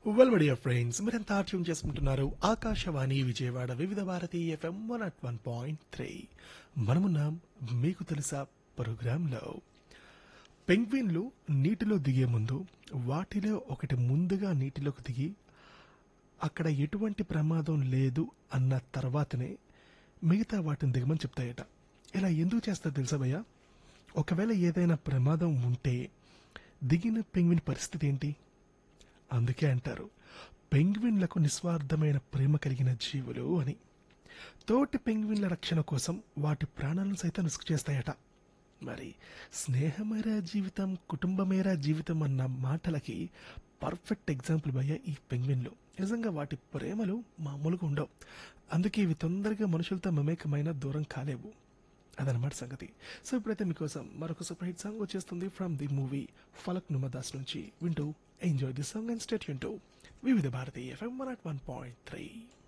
well dear friends మీరంతా tune చేసుకుంటున్నారు Akashvani Vijayawada Vividh Bharati FM one at one point three మనమున్నాం మీకు తెలుసా ప్రోగ్రాంలో పెంగ్విన్లు నీటిలో దిగే ముందు వాటిలో ఒకటి ముందుగా నీటిలోకి దిగి అక్కడ ఎటువంటి ప్రమాదం లేదు అన్న తర్వాతనే మిగతా వాటిని దిగమని చెప్తాయట ఇలా ఎందుకు చేస్తారు తెలుసా భయ్య ఒకవేళ ఏదైనా ప్రమాదం ఉంటే దిగిన పెంగ్విన్ పరిస్థితి ఏంటి అందుకే అంటారు పెంగ్విన్లకు నిస్వార్థమైన ప్రేమ కలిగిన జీవులు అని తోటి పెంగ్విన్ల రక్షణ కోసం వాటి ప్రాణాలను సైతం రిస్క్ చేస్తాయట మరి స్నేహమేరా జీవితం కుటుంబమేరా జీవితం అన్న మాటలకి పర్ఫెక్ట్ ఎగ్జాంపుల్ భయ్య ఈ పెంగ్విన్లు నిజంగా వాటి ప్రేమలు మామూలుగా ఉండవు అందుకే ఇవి తొందరగా మనుషులతో మమేకమైన దూరం కాలేవు అదనమాట సంగతి సో ఇప్పుడైతే మీకోసం మరొక సూపర్ హిట్ సాంగ్ వచ్చేస్తుంది from the movie Falak Numadas నుంచి వింటూ enjoy the song and stay వింటూ Vividh Bharati FM one at one point three